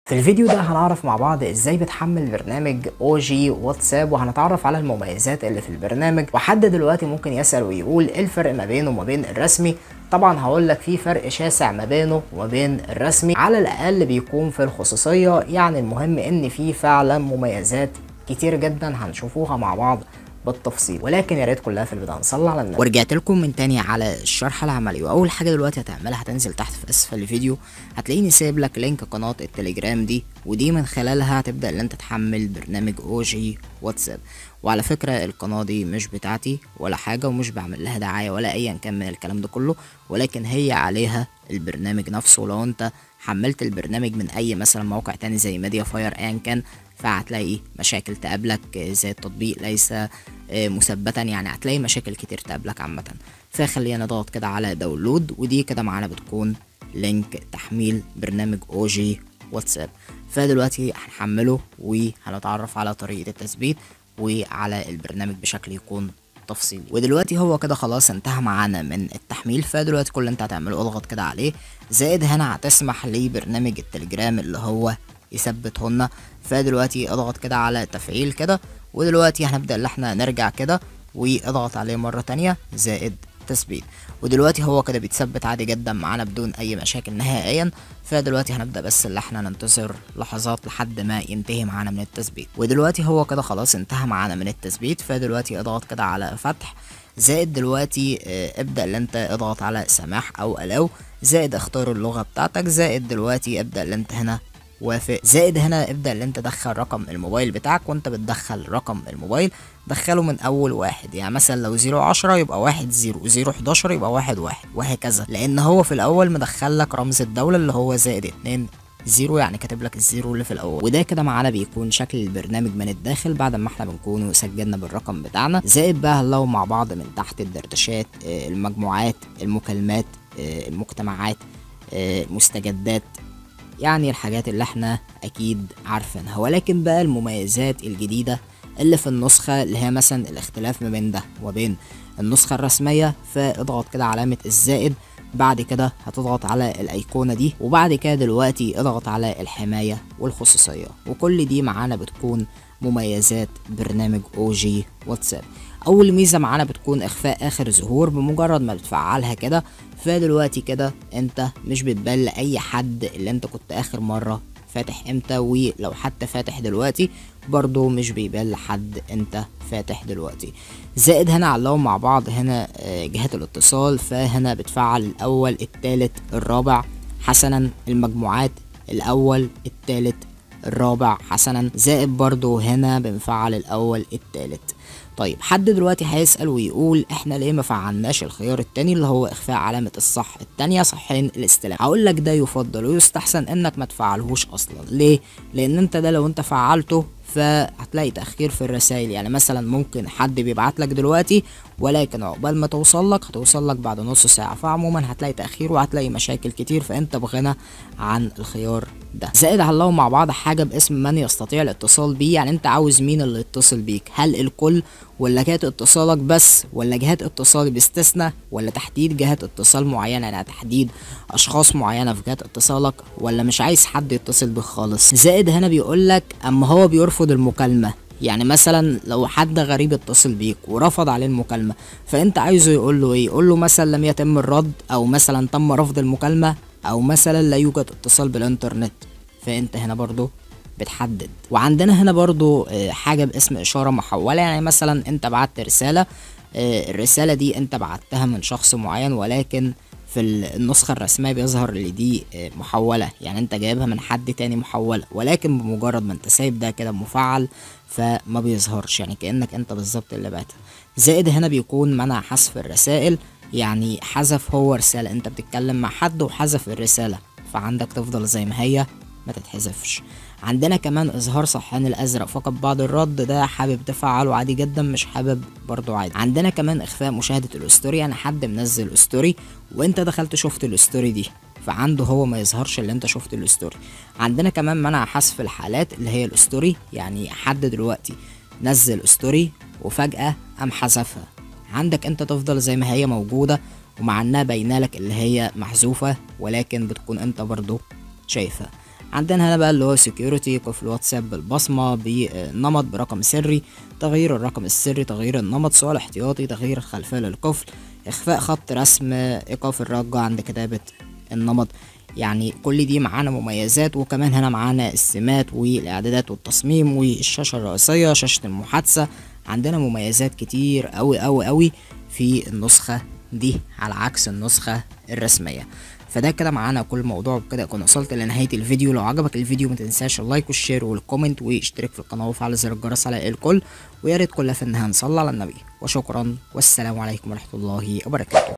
في الفيديو ده هنعرف مع بعض ازاي بتحمل برنامج او جي واتساب وهنتعرف على المميزات اللي في البرنامج وحد دلوقتي ممكن يسأل ويقول ايه الفرق ما بينه وما بين الرسمي طبعا هقول لك في فرق شاسع ما بينه وما بين الرسمي على الاقل بيكون في الخصوصية يعني المهم ان في فعلا مميزات كتير جدا هنشوفوها مع بعض بالتفصيل ولكن يا ريت كلها في البدايه نصلي على النبي ورجعت لكم من تاني على الشرح العملي واول حاجه دلوقتي هتعملها هتنزل تحت في اسفل الفيديو هتلاقيني سايب لك لينك قناه التليجرام دي ودي من خلالها هتبدا ان انت تحمل برنامج او جي واتساب وعلى فكره القناه دي مش بتاعتي ولا حاجه ومش بعمل لها دعايه ولا ايا كان من الكلام ده كله ولكن هي عليها البرنامج نفسه لو انت حملت البرنامج من اي مثلا موقع تاني زي ميديا فاير ايا كان فهتلاقي مشاكل تقابلك زي التطبيق ليس مثبتا يعني هتلاقي مشاكل كتير تقابلك عامة فخلينا نضغط كده على داونلود ودي كده معانا بتكون لينك تحميل برنامج او جي واتساب فدلوقتي هنحمله وهنتعرف على طريقة التثبيت وعلى البرنامج بشكل يكون تفصيلي ودلوقتي هو كده خلاص انتهى معانا من التحميل فدلوقتي كل اللي انت هتعمله اضغط كده عليه زائد هنا هتسمح لبرنامج التليجرام اللي هو يثبتهن فدلوقتي اضغط كده على تفعيل كده ودلوقتي هنبدأ ان احنا نرجع كده واضغط عليه مرة تانية زائد تثبيت ودلوقتي هو كده بيتثبت عادي جدا معانا بدون اي مشاكل نهائيا فدلوقتي هنبدأ بس اللي احنا ننتظر لحظات لحد ما ينتهي معانا من التثبيت ودلوقتي هو كده خلاص انتهى معانا من التثبيت فدلوقتي اضغط كده على فتح زائد دلوقتي اه ابدأ ان انت اضغط على سماح او الاو زائد اختار اللغة بتاعتك زائد دلوقتي ابدأ ان انت هنا وافق زائد هنا ابدا ان انت تدخل رقم الموبايل بتاعك وانت بتدخل رقم الموبايل دخله من اول واحد يعني مثلا لو زيرو عشرة يبقى واحد زيرو زيرو حداشر يبقى واحد واحد وهكذا لان هو في الاول مدخل لك رمز الدولة اللي هو زائد اتنين زيرو يعني كاتب لك الزيرو اللي في الاول وده كده معانا بيكون شكل البرنامج من الداخل بعد ما احنا بنكون سجلنا بالرقم بتاعنا زائد بقى هنلاقوا مع بعض من تحت الدردشات المجموعات المكالمات المجتمعات المستجدات يعني الحاجات اللي احنا اكيد عارفينها ولكن بقى المميزات الجديدة اللي في النسخة اللي هي مثلا الاختلاف ما بين ده وبين النسخة الرسمية فاضغط كده علامة الزائد بعد كده هتضغط على الايقونة دي وبعد كده دلوقتي اضغط على الحماية والخصوصية وكل دي معانا بتكون مميزات برنامج او جي واتساب اول ميزه معانا بتكون اخفاء اخر ظهور بمجرد ما بتفعلها كده فدلوقتي كده انت مش بتبان لاي حد اللي انت كنت اخر مره فاتح امتى ولو حتى فاتح دلوقتي برضو مش بيبان لحد انت فاتح دلوقتي زائد هنا علقوا مع بعض هنا جهات الاتصال فهنا بتفعل الاول التالت الرابع حسنا المجموعات الاول التالت الرابع حسنا زائد برضو هنا بنفعل الاول التالت طيب حد دلوقتي هيسأل ويقول احنا ليه ما فعلناش الخيار التاني اللي هو اخفاء علامة الصح التانية صحين الاستلام هقول لك ده يفضل ويستحسن انك ما تفعلهوش اصلا ليه لان انت ده لو انت فعلته فهتلاقي تأخير في الرسائل يعني مثلا ممكن حد بيبعت لك دلوقتي ولكن عقبال ما توصل لك هتوصل لك بعد نص ساعة فعموما هتلاقي تأخير وهتلاقي مشاكل كتير فانت بغنى عن الخيار ده زائد هنلاقوا مع بعض حاجة باسم من يستطيع الاتصال بيه يعني انت عاوز مين اللي يتصل بيك هل الكل ولا جهات اتصالك بس ولا جهات اتصال باستثناء ولا تحديد جهات اتصال معينة يعني تحديد اشخاص معينة في جهات اتصالك ولا مش عايز حد يتصل بيك خالص زائد هنا بيقولك اما هو بيرفض المكالمة يعني مثلا لو حد غريب اتصل بيك ورفض عليه المكالمة فانت عايزه يقول له ايه يقول له مثلا لم يتم الرد او مثلا تم رفض المكالمة او مثلا لا يوجد اتصال بالانترنت فانت هنا برضو بتحدد وعندنا هنا برضو حاجة باسم إشارة محولة يعني مثلا أنت بعت رسالة الرسالة دي أنت بعتها من شخص معين ولكن في النسخة الرسمية بيظهر اللي دي محولة يعني انت جايبها من حد تاني محولة ولكن بمجرد ما انت سايب ده كده مفعل فما بيظهرش يعني كأنك انت بالظبط اللي بعتها زائد هنا بيكون منع حذف الرسائل يعني حذف هو رسالة انت بتتكلم مع حد وحذف الرسالة فعندك تفضل زي ما هي ما تتحذفش عندنا كمان اظهار صحان الازرق فقط بعد الرد ده حابب تفعله عادي جدا مش حابب برضو عادي عندنا كمان اخفاء مشاهدة الاستوري يعني حد منزل استوري وانت دخلت شفت الاستوري دي فعنده هو ما يظهرش اللي انت شفت الاستوري عندنا كمان منع حذف الحالات اللي هي الاستوري يعني حد دلوقتي نزل استوري وفجأة قام حذفها عندك انت تفضل زي ما هي موجودة ومع انها باينة لك اللي هي محذوفة ولكن بتكون انت برضو شايفها عندنا هنا بقى اللي هو سكيورتي قفل واتساب بالبصمه بالنمط برقم سري تغيير الرقم السري تغيير النمط سؤال احتياطي تغيير الخلفيه للقفل اخفاء خط رسم ايقاف الرجة عند كتابه النمط يعني كل دي معانا مميزات وكمان هنا معانا السمات والاعدادات والتصميم والشاشه الرئيسيه شاشه المحادثه عندنا مميزات كتير قوي قوي قوي في النسخه دي على عكس النسخه الرسميه فده كده معانا كل موضوع وبكده اكون وصلت لنهايه الفيديو لو عجبك الفيديو ما تنساش اللايك والشير والكومنت واشترك في القناه وفعل زر الجرس على الكل ويا ريت كلها في النهايه نصلي على النبي وشكرا والسلام عليكم ورحمه الله وبركاته